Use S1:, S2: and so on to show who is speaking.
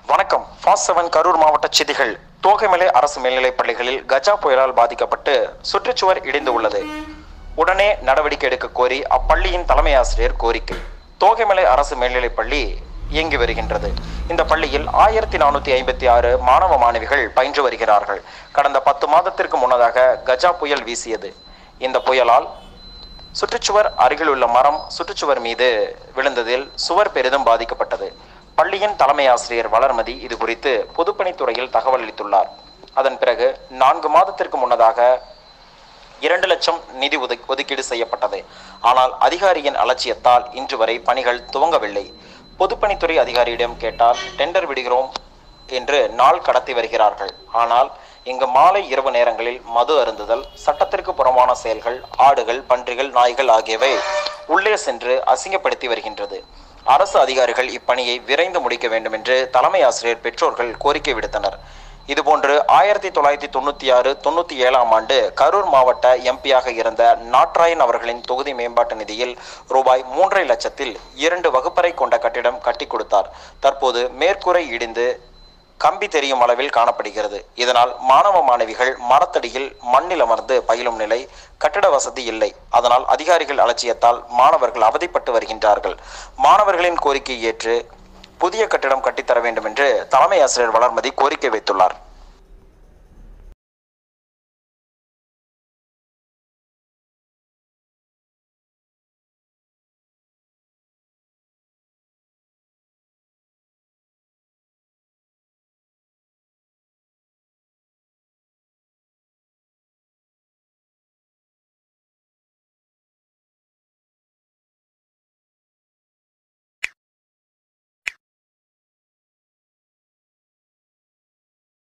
S1: வணக்கம் fast seven Karur மாவட்ட செய்திகள் தோகைமலை அரசு மேல்நிலைப் பள்ளிகளில் கஜா புயலால் பாதிக்கப்பட்டு சுற்றுச்சுவர் இடிந்து உள்ளது உடனே நடவடிக்கை எடுக்க கோரி அப்பள்ளியின் தலைமை ஆசிரியர் கோரிக்கை தோகைமலை அரசு மேல்நிலைப் பள்ளி இயங்கி வருகின்றது இந்த பள்ளியில் ஆயிரத்தி நானூற்றி ஐம்பத்தி ஆறு மாணவ மாணவிகள் பயின்று வருகிறார்கள் கடந்த பத்து மாதத்திற்கு முன்னதாக கஜா புயல் வீசியது இந்த புயலால் சுற்றுச்சுவர் அருகில் உள்ள மரம் சுற்றுச்சுவர் மீது விழுந்ததில் சுவர் பெரிதும் பாதிக்கப்பட்டது பள்ளியின் தலைமை ஆசிரியர் வளர்மதி இது குறித்து பொதுப்பணித்துறையில் தகவல் அளித்துள்ளார் அதன் பிறகு நான்கு மாதத்திற்கு முன்னதாக இரண்டு லட்சம் நிதி ஒதுக் ஒதுக்கீடு செய்யப்பட்டது ஆனால் அதிகாரியின் அலட்சியத்தால் இன்று வரை பணிகள் துவங்கவில்லை பொதுப்பணித்துறை அதிகாரியிடம் கேட்டால் டெண்டர் விடுகிறோம் என்று நாள் கடத்தி வருகிறார்கள் ஆனால் இங்கு மாலை இரவு நேரங்களில் மது அருந்துதல் சட்டத்திற்கு புறம்பான செயல்கள் ஆடுகள் பன்றிகள் நாய்கள் ஆகியவை உள்ளே சென்று அசிங்கப்படுத்தி வருகின்றது அரசு அதிகாரிகள் இப்பணியை விரைந்து முடிக்க வேண்டும் என்று தலைமை ஆசிரியர் பெற்றோர்கள் கோரிக்கை விடுத்தனர் இதுபோன்று ஆயிரத்தி தொள்ளாயிரத்தி தொண்ணூற்றி ஆறு தொண்ணூற்றி ஏழாம் ஆண்டு கரூர் மாவட்ட எம்பியாக இருந்த நாட்ராயன் அவர்களின் தொகுதி மேம்பாட்டு நிதியில் ரூபாய் மூன்றரை லட்சத்தில் இரண்டு வகுப்பறை கொண்ட கட்டிடம் கட்டி கொடுத்தார் தற்போது மேற்கூரை இடிந்து கம்பி தெரியும் அளவில் காணப்படுகிறது இதனால் மாணவ மாணவிகள் மரத்தடியில் மண்ணில் அமர்ந்து பயிலும் நிலை கட்டிட வசதி இல்லை அதனால் அதிகாரிகள் அலட்சியத்தால் மாணவர்கள் அவதிப்பட்டு வருகின்றார்கள் மாணவர்களின் கோரிக்கையை ஏற்று புதிய கட்டிடம் கட்டித்தர வேண்டும் என்று தலைமை ஆசிரியர் வளர்மதி கோரிக்கை வைத்துள்ளார்